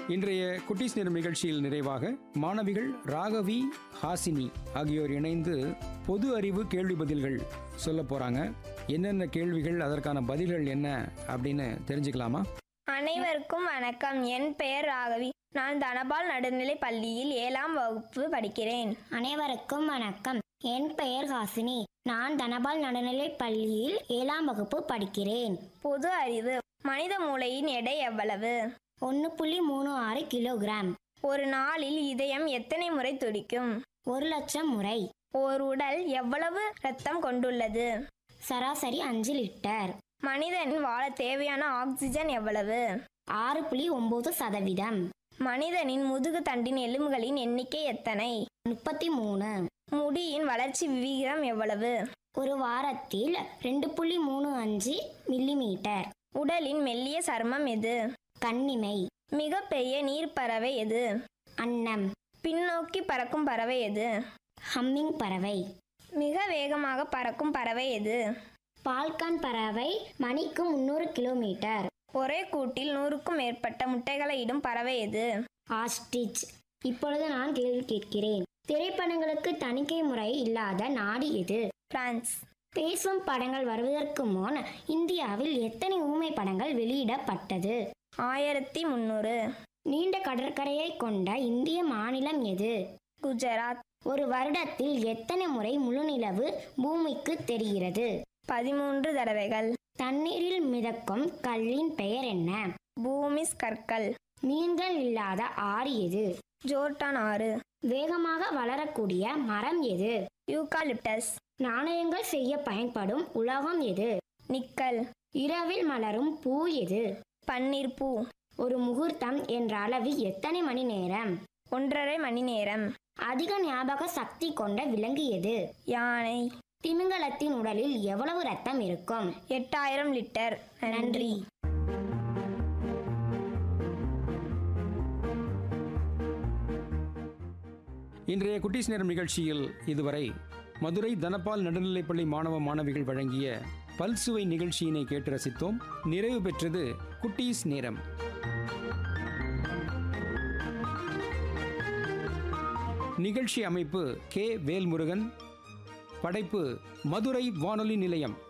இன்றைய குட்டீஸ் நேரம் நிகழ்ச்சியில் நிறைவாக மாணவிகள் ராகவி ஹாசினி ஆகியோர் இணைந்து பொது அறிவு கேள்வி பதில்கள் சொல்ல போறாங்க என்னென்ன கேள்விகள் அதற்கான பதில்கள் என்ன அப்படின்னு தெரிஞ்சுக்கலாமா அனைவருக்கும் வணக்கம் என் பெயர் ராகவி நான் தனபால் நடுநிலை பள்ளியில் ஏழாம் வகுப்பு படிக்கிறேன் அனைவருக்கும் வணக்கம் என் பெயர் ஹாசினி நான் தனபால் நடுநிலைப் பள்ளியில் ஏழாம் வகுப்பு படிக்கிறேன் பொது அறிவு மனித மூளையின் எடை எவ்வளவு ஒன்று புள்ளி மூணு ஆறு கிலோகிராம் ஒரு நாளில் இதயம் எத்தனை முறை துடிக்கும் ஒரு லட்சம் முறை ஒரு உடல் எவ்வளவு இரத்தம் கொண்டுள்ளது சராசரி அஞ்சு லிட்டர் மனிதன் வாழ தேவையான ஆக்சிஜன் எவ்வளவு ஆறு புள்ளி ஒன்பது சதவீதம் மனிதனின் முதுகு தண்டின் எலும்புகளின் எண்ணிக்கை எத்தனை முப்பத்தி மூணு முடியின் வளர்ச்சி விகிதம் எவ்வளவு ஒரு வாரத்தில் ரெண்டு புள்ளி மூணு அஞ்சு மில்லிமீட்டர் உடலின் மெல்லிய சருமம் எது கண்ணிமை மிகப்பெரிய நீர்ப்பறவை எது அன்னம் பின்னோக்கி பறக்கும் பறவை எது ஹம்மிங் பறவை மிக வேகமாக பறக்கும் பறவை எது பால்கான் பறவை மணிக்கு முந்நூறு கிலோமீட்டர் ஒரே கூட்டில் நூறுக்கும் மேற்பட்ட முட்டைகளை இடும் பறவை எது ஆஸ்டிச் இப்பொழுது நான் கேள்வி கேட்கிறேன் திரைப்படங்களுக்கு தணிக்கை முறை இல்லாத நாடு எது பிரான்ஸ் பேசும் படங்கள் வருவதற்கு முன் இந்தியாவில் எத்தனை ஊமை படங்கள் வெளியிடப்பட்டது ஆயிரத்தி முந்நூறு நீண்ட கடற்கரையை கொண்ட இந்திய மாநிலம் எது குஜராத் ஒரு வருடத்தில் எத்தனை முறை முழுநிலவு பூமிக்கு தெரிகிறது பதிமூன்று தடவைகள் தண்ணீரில் மிதக்கும் கல்லின் பெயர் என்ன பூமிஸ் கற்கள் மீன்கள் இல்லாத ஆறு எது ஜோர்டான் ஆறு வேகமாக வளரக்கூடிய மரம் எது யூகாலிப்டஸ் நாணயங்கள் செய்ய பயன்படும் உலோகம் எது நிக்கல் இரவில் மலரும் பூ எது பன்னீர் பூ ஒரு முகூர்த்தம் என்ற அளவு எத்தனை மணி நேரம் ஒன்றரை மணி நேரம் அதிக ஞாபக சக்தி கொண்ட விலங்கு எது யானை திமிங்கலத்தின் உடலில் எவ்வளவு ரத்தம் இருக்கும் எட்டாயிரம் லிட்டர் நன்றி இன்றைய குட்டீஸ் நேரம் நிகழ்ச்சியில் இதுவரை மதுரை தனபால் நடுநிலைப்பள்ளி மாணவ மாணவிகள் வழங்கிய பல்சுவை நிகழ்ச்சியினை கேட்டு ரசித்தோம் நிறைவு பெற்றது குட்டீஸ் நேரம் நிகழ்ச்சி அமைப்பு கே வேல்முருகன் படைப்பு மதுரை வானொலி நிலையம்